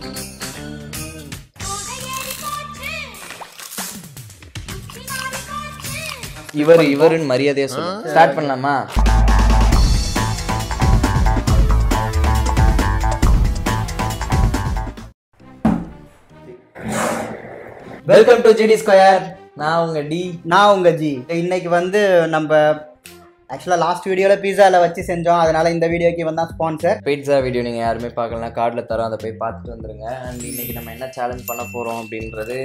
இவர் இவருன்னு மரியாதையா சொல்லுங்க ஸ்டார்ட் பண்ணலாமா வெல்கம் டு ஜிடி ஸ்கொயர் நான் உங்க டி நான் உங்க ஜி இன்னைக்கு வந்து நம்ம ஆக்சுவலாக லாஸ்ட் வீடியோவில் பீஸாவில் வச்சு செஞ்சோம் அதனால இந்த வீடியோக்கு இவன் தான் ஸ்பான்சர் பீட்சா வீடியோ நீங்கள் யாருமே பார்க்கலனா கார்டில் தரோம் அதை போய் பார்த்துட்டு வந்துருங்க அண்ட் இன்னைக்கு நம்ம என்ன சேலஞ்ச் பண்ண போகிறோம் அப்படின்றது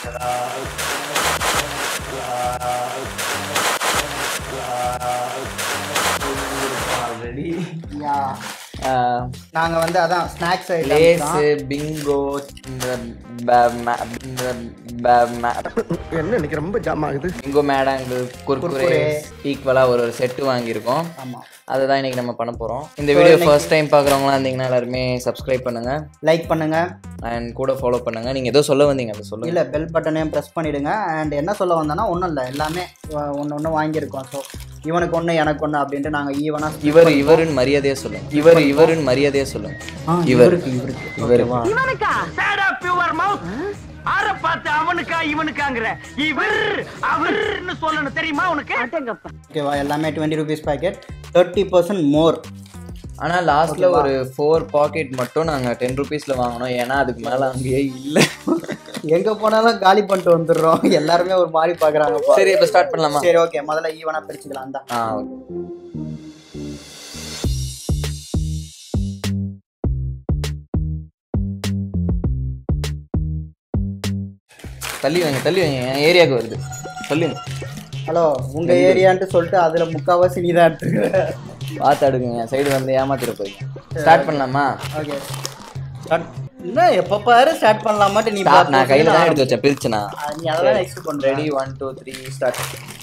ஆல்ரெடி நாங்கள் வந்து அதான் ஸ்நாக்ஸ் லேஸு பிங்கோ இந்த ப- ம- இந்த ப- ம- என்ன இன்னைக்கு ரொம்ப ஜாம் ஆகுது பிங்கோ மேடாங்கிள் குர்குரே ஈக்குவலாக ஒரு ஒரு செட்டு வாங்கியிருக்கோம் ஆமாம் அதை தான் இன்னைக்கு நம்ம பண்ண போகிறோம் இந்த வீடியோ ஃபர்ஸ்ட் டைம் பார்க்குறவங்களாம் இருந்தீங்கன்னா எல்லாருமே சப்ஸ்கிரைப் பண்ணுங்க லைக் பண்ணுங்க அண்ட் கூட ஃபாலோ பண்ணுங்க நீங்கள் ஏதோ சொல்ல வந்தீங்க அதை சொல்லுங்க இல்லை பெல் பட்டனையும் ப்ரெஸ் பண்ணிடுங்க அண்ட் என்ன சொல்ல வந்தோன்னா ஒன்றும் இல்லை எல்லாமே ஒன்று ஒன்று வாங்கியிருக்கோம் ஸோ இவனுக்கு ஒன்று எனக்கு ஒன்று அப்படின்ட்டு நாங்கள் ஈவனாக இவர் இவருன்னு மரியாதையா சொல்லுங்க இவர் இவருன்னு மரியாதையா சொல்லுங்க இவர் இவருக்கு இவர் இவனுக்கா சேட் அப் யுவர் மவுத் ஆற பார்த்து அவனுக்கா இவனுக்காங்கற இவர் அவர்னு சொல்லணும் தெரியுமா உனக்கு ஓகேவா எல்லாமே twenty rupees packet thirty percent more ஆனால் லாஸ்ட்ல ஒரு ஃபோர் பாக்கெட் மட்டும் நாங்கள் டென் ருபீஸில் வாங்கினோம் ஏன்னா அதுக்கு மேலே அங்கேயே இல்லை எங்கே போனாலும் காலி பண்ணிட்டு வந்துடுறோம் எல்லாருமே ஒரு மாதிரி பார்க்குறாங்க சரி இப்போ ஸ்டார்ட் பண்ணலாமா சரி ஓகே முதல்ல ஈவனாக பிரிச்சுக்கலாம் தான் ஆ ஓகே தள்ளி வைங்க தள்ளி வைங்க என் ஏரியாவுக்கு வருது சொல்லுங்க ஹலோ உங்க ஏரியான்ட்டு சொல்லிட்டு அதுல முக்காவாசி நீ தான் எடுத்துக்கிற பார்த்து அடுக்குங்க என் சைடு வந்து ஏமாத்திர போறீங்க ஸ்டார்ட் பண்ணலாமா ஓகே என்ன எப்ப பாரு ஸ்டார்ட் பண்ணலாமாட்டு நீ Start, நான் கையில தான் எடுத்து வச்சேன் பிரிச்சுனா ஆ, நீ அதெல்லாம் நெக்ஸ்ட் பண்ற ready one two three start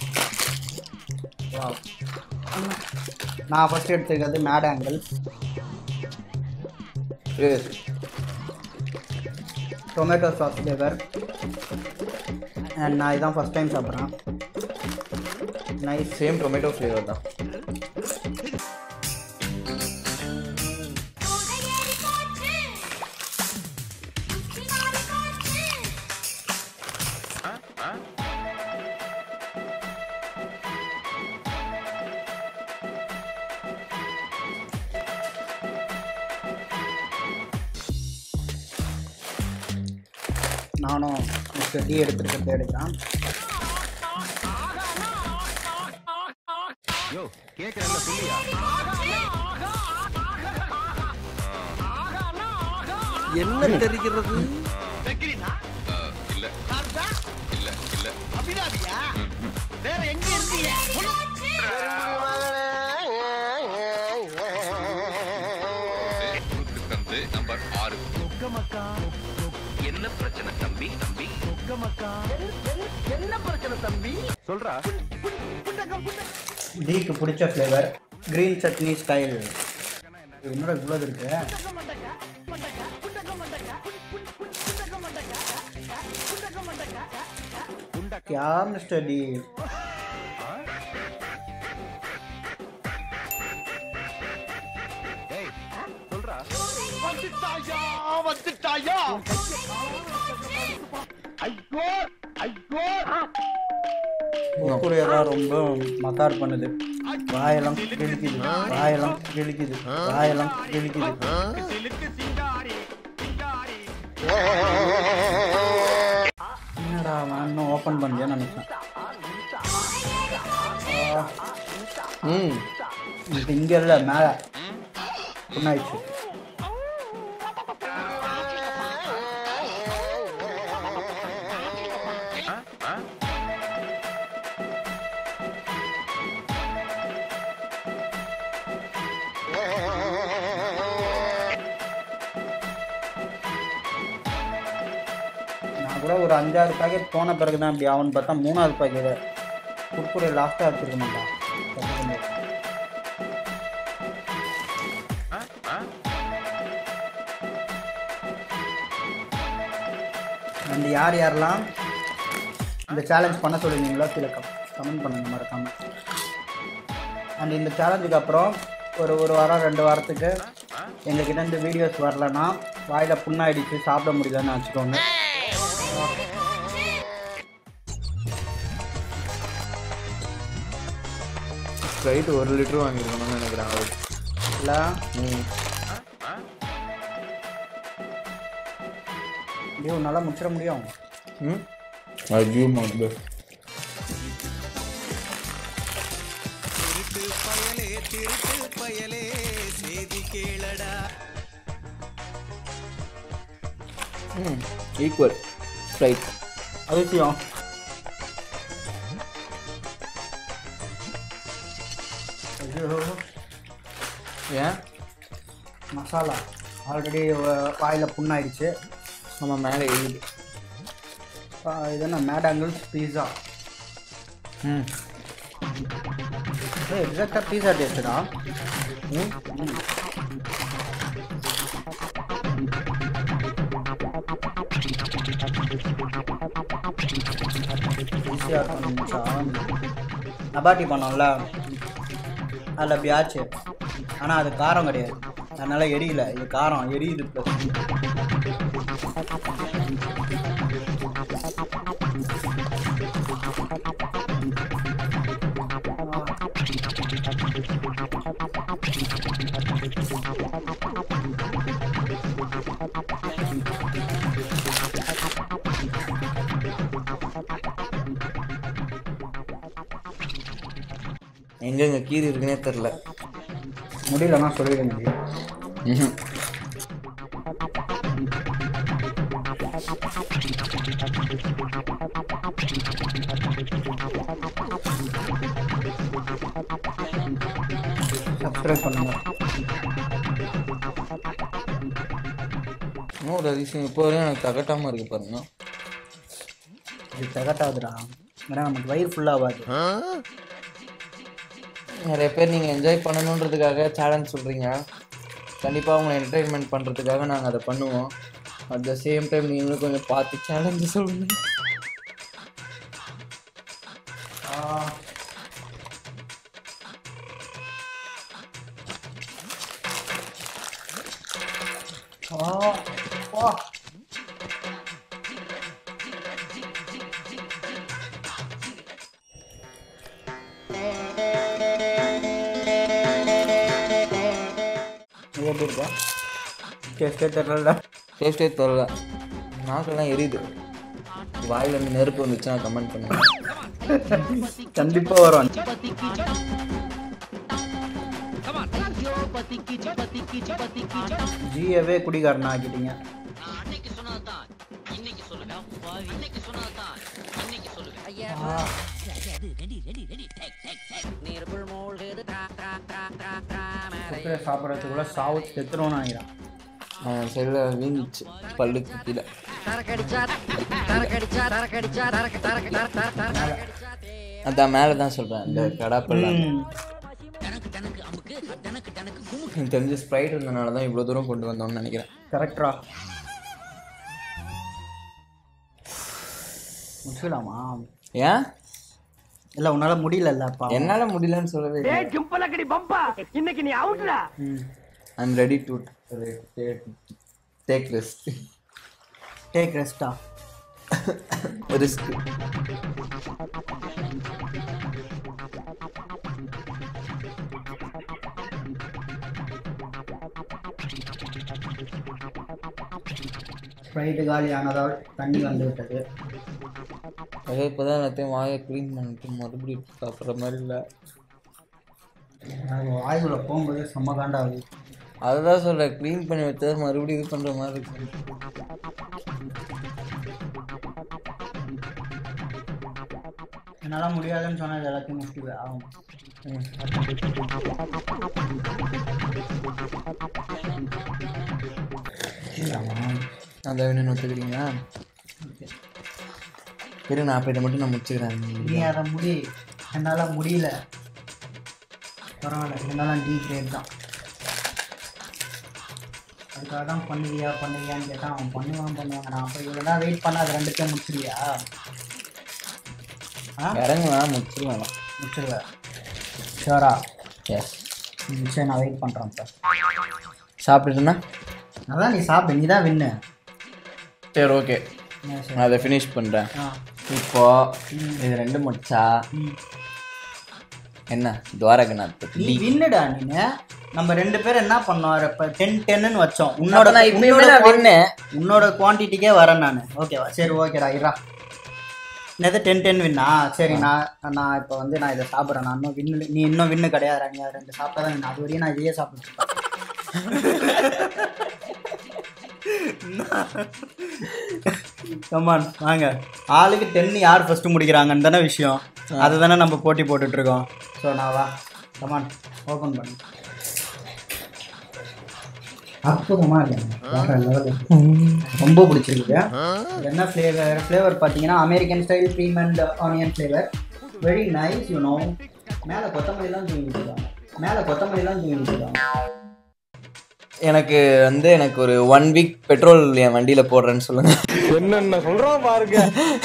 நான் ஃபர்ஸ்ட் எடுத்துக்கிறது mad angle tomato sauce flavour and நான் இதான் ஃபர்ஸ்ட் டைம் சாப்பிட்றேன் நைஸ் சேம் டொமேட்டோ ஃப்ளேவர் தான் நானும் மிஸ்டர் டீ எடுத்துருக்கிறது எடுக்கிறேன் என்ன தெரிகிறது வந்து நம்பர் ஆறு என்ன பிரச்சனை தம்பி தம்பி சொல்றா டீக்கு பிடிச்ச ஃப்ளேவர் க்ரீன் சட்னி ஸ்டைல் என்னோட இவ்வளோ இருக்கு क्या मिस्टर डी சொல்றா குக்குரையெல்லாம் ரொம்ப மக்கார் பண்ணுது வாயெல்லாம் கிழிக்குது வாயெல்லாம் கிழிக்குது வாயெல்லாம் கிழிக்குது என்னடா நான் இன்னும் ஓப்பன் பண்ணலையான்னு நினைச்சேன் ஆ, ம் இது இங்க இல்ல மேல புண்ணாயிடுச்சு நான் கூட ஒரு அஞ்சாறு பாக்கெட் போன பிறகு தான் இப்படி ஆகும்னு பார்த்தா மூணாவது பாக்கெட் குர்குரே லாஸ்ட்டாக வச்சுருக்க மாட்டான் அண்ட் யார் யாரெல்லாம் இந்த சேலஞ்ச் பண்ண சொல்லியிருந்தீங்களோ கீழே கமெண்ட் பண்ணுங்க மறக்காம அண்ட் இந்த சேலஞ்சுக்கு அப்புறம் ஒரு ஒரு வாரம் ரெண்டு வாரத்துக்கு எங்ககிட்ட இந்த வீடியோஸ் வரலன்னா வாயில் புண்ணாயிடுச்சு சாப்பிட முடியலன்னு வச்சுக்கோங்க ஸ்ப்ரைட் ஒரு லிட்டர் வாங்கியிருக்கணும்னு நினைக்கிறேன் அவர் இல்லை ம் ஐயோ நல்லா முடிச்சிட முடியும் ம் ஐயோ மாட்டு ம் ஈக்குவல் ஸ்ப்ரைட் அதிசயம் ஐயோ ஏன் மசாலா ஆல்ரெடி வாயில் புண்ணாயிடுச்சு நம்ம மேலே எழுது ஆ, இது என்ன மேடாங்கிள்ஸ் பீஸா ம் எக்ஸாக்டாக பீஸா டேஸ்ட்டுடா ஈஸியாக இருக்கும் நபாட்டி பண்ணோம்ல அதில் அப்படி ஆச்சு ஆனால் அது காரம் கிடையாது அதனால் எரியல இது காரம் எரியுது ப்ளஸ் எங்கெங்க கீரி இருக்குன்னே தெரில முடியலன்னா சொல்லிடுங்க ம் சப்ஸ்கிரைப் பண்ணுங்க இன்னொரு அதிசயம் இப்போ வரையும் எனக்கு தகட்டாமல் இருக்கு பாருங்க இது தகட்டாதுடா ஏன்னா நமக்கு வயிறு ஃபுல்லாகாது நிறைய பேர் நீங்கள் என்ஜாய் பண்ணணுன்றதுக்காக சேலஞ்ச் சொல்கிறீங்க கண்டிப்பாக உங்களை என்டர்டைன்மெண்ட் பண்ணுறதுக்காக நாங்கள் அதை பண்ணுவோம் அட் த சேம் டைம் நீங்களும் கொஞ்சம் பார்த்து சேலஞ்சு சொல்லுங்கள் ஆ வா இது எப்படி இருக்கா டேஸ்டே தெரியல டேஸ்டே தரல நாக்கெல்லாம் எரியுது வாயில இருந்து நெருப்பு வந்துச்சுன்னா கமெண்ட் பண்ணுங்க கண்டிப்பாக வரும் ஜியவே குடிகாரனா ஆக்கிட்டீங்க குதிரை சாப்பிட்றதுக்குள்ள சாவு செத்துருவோன்னு நினைக்கிறான் அவன் செல்ல வீங்கிச்சு பல்லுக்கு கீழே அதான் மேலே தான் சொல்கிறேன் இந்த கடாப்பெல்லாம் எனக்கு தெரிஞ்ச ஸ்ப்ரைட் இருந்தனால தான் இவ்வளோ தூரம் கொண்டு வந்தோம்னு நினைக்கிறேன் கரெக்டா முடிச்சுக்கலாமா ஏன் இல்லை உன்னால் முடியலல்லப்பா என்னால் முடியலன்னு சொல்லவே இல்லை ஏய் ஜிம்பலக்கடி பம்பா இன்னைக்கு நீ அவுட்ரா hmm I am ready to take risk take ரெஸ்டா ரிஸ்க் ஸ்ப்ரைட்டு காலி ஆனதால் தண்ணி வந்து விட்டது அதே இப்போ தான் எல்லாத்தையும் வாயை க்ளீன் பண்ணிட்டு மறுபடியும் சாப்பிட்ற மாதிரி இல்லை அது வாய்க்குள்ள போகும்போது செம்ம காண்டாகுது அதுதான் சொல்கிறேன் க்ளீன் பண்ணி வச்சது மறுபடியும் இது பண்ணுற மாதிரி இருக்கு என்னால் முடியாதுன்னு சொன்னது எல்லாத்தையும் முடிச்சுது ஆகும் அந்த வேணும்னு ஒத்துக்கிறீங்களா சரி நான் அப்போ இதை மட்டும் நான் முடிச்சுக்கிறேன் நீ அதை முடி என்னால் முடியல பரவாயில்ல இருந்தாலும் டி கிரேட் தான் அதுக்காக தான் பண்ணுவியா பண்ணுவியான்னு கேட்டால் அவன் பண்ணுவான் பண்ணுவாங்க நான் அப்போ இவ்வளோ தான் வெயிட் பண்ண அது ரெண்டுத்தையும் முடிச்சிருவியா ஆ இறங்குவேன் முடிச்சிருவேன் முடிச்சிருவேன் ஷோரா எஸ் சரி நான் வெயிட் பண்ணுறேன் இப்போ சாப்பிட்டுட்டுனா அதான் நீ சாப்பிடு நீ தான் வின்னு சரி ஓகே நான் அதை ஃபினிஷ் பண்ணுறேன் இப்போ இது ரெண்டு முடிச்சா என்ன துவாரகநாத் நீ வின்னுடா நீங்க நம்ம ரெண்டு பேரும் என்ன பண்ணோம் இப்ப டென் டென்னு வச்சோம் உன்னோட நான் இப்பயுமே உன்னோட நான் quan- win. உன்னோட குவான்டிட்டிக்கே வரேன் நான் ஓகேவா சரி ஓகேடா இரா என்னது டென் டென் வின்னா சரி நான் நான் இப்போ வந்து நான் இதை சாப்பிட்றேன் நான் இன்னும் வின்னு நீ இன்னும் வின்னு கிடையாதுடா நீ அது ரெண்டு சாப்பிட்டா தான் அது வரையும் நான் இதையே சாப்பிட்டு கமான் வாங்க ஆளுக்கு டென் யார் ஃபர்ஸ்ட் முடிக்கிறாங்கன்னு தானே விஷயம் அதை தானே நம்ம போட்டி போட்டுட்டு இருக்கோம் ஸோ நான் வா கமான் ஓப்பன் பண்ணு அற்புதமா இல்லைங்க வேற level. ரொம்ப பிடிச்சிருக்கு இது என்ன ஃப்ளேவர் ஃப்ளேவர் பார்த்தீங்கன்னா American style cream and onion flavour very nice you know மேலே கொத்தமல்லிலாம் தூங்கி விட்டுருக்காங்க மேலே கொத்தமல்லிலாம் தூங்கி விட்டுருக்காங்க எனக்கு வந்து எனக்கு ஒரு ஒன் வீக் பெட்ரோல் என் வண்டியில் போடுறேன்னு சொல்லுங்க என்னென்ன சொல்றான் பாருங்க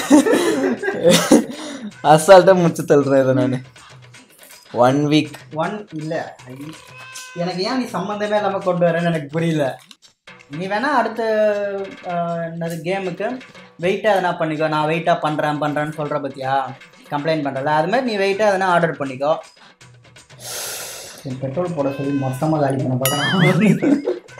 அசால்ட்டாக முடிச்சு தள்ளுறேன் இதை நான் ஒன் வீக் ஒன் இல்லை எனக்கு ஏன் நீ சம்மந்தமே இல்லாமல் கொண்டு வரேன்னு எனக்கு புரியல நீ வேணா அடுத்த அஹ், என்னது கேமுக்கு வெயிட்டாக எதனா பண்ணிக்கோ நான் வெயிட்டாக பண்ணுறேன் பண்ணுறேன்னு சொல்கிற பத்தியா கம்ப்ளைண்ட் பண்ணுறல அது மாதிரி நீ வெயிட்டாக எதனா ஆர்டர் பண்ணிக்கோ பெட்ரோல் போட சொல்லி மொத்தமாக காலி பண்ண பார்க்குறேன்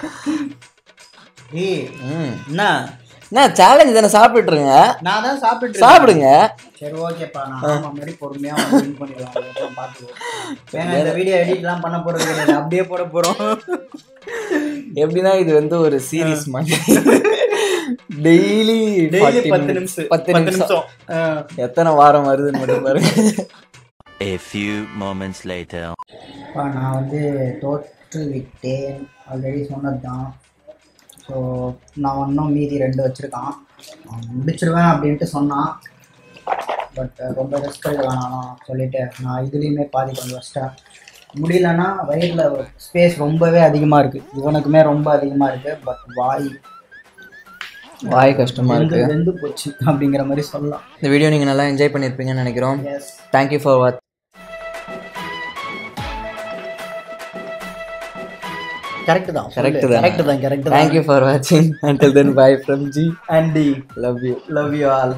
ஏய் ம் என்ன என்ன சேலஞ்ச் தானே சாப்பிட்டுருங்க நான் தான் சாப்பிட்டு சாப்பிடுங்க சரி ஓகேப்பா நான் ஆமா முன்னாடி பொறுமையா வின் பண்ணிடலாம் அதுக்கப்புறம் பார்த்துக்குவோம் ஏங்க இந்த வீடியோ எடிட்லாம் பண்ண போறது கிடையாது அப்படியே போட போறோம் எப்படின்னா இது வந்து ஒரு சீரிஸ் மாதிரி டெய்லி டெய்லி பத்து நிமிஷம் பத்து நிமிஷம் ஆ. எத்தனை வாரம் வருதுன்னு மட்டும் பாருங்க A few moments later. அப்பா, நான் வந்து தோற்று விட்டேன் ஆல்ரெடி சொன்னது தான் ஸோ நான் இன்னும் மீதி ரெண்டு வச்சுருக்கான் அவன் முடிச்சிருவேன் அப்படின்ட்டு சொன்னான் பட் ரொம்ப ரிஸ்க் எடுக்க வேணாம் சொல்லிட்டு நான் இதுலேயுமே பாதி கொஞ்சம் வச்சிட்டேன் முடியலன்னா வயிறில் ஸ்பேஸ் ரொம்பவே அதிகமாக இருக்குது இவனுக்குமே ரொம்ப அதிகமாக இருக்குது பட் வாய் வாய் கஷ்டமா வெந்து இருக்கு வெந்து போச்சு அப்படிங்கிற மாதிரி சொல்லலாம் இந்த வீடியோ நீங்க நல்லா என்ஜாய் பண்ணிருப்பீங்கன்னு நினைக்கிறோம் yes thank you for watch correct தான் கரெக்ட் தான் கரெக்ட் தான் கரெக்ட் தான் தேங்க்யூ ஃபார் வாட்சிங் until then bye from G Andy love you love you all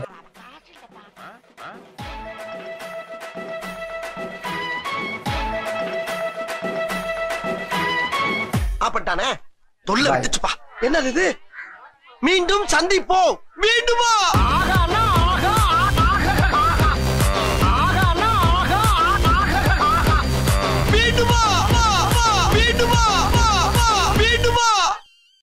அப்பட்டானே தொல்லை விட்டுச்சுப்பா என்னது இது மீண்டும் சந்திப்போம் மீண்டுமா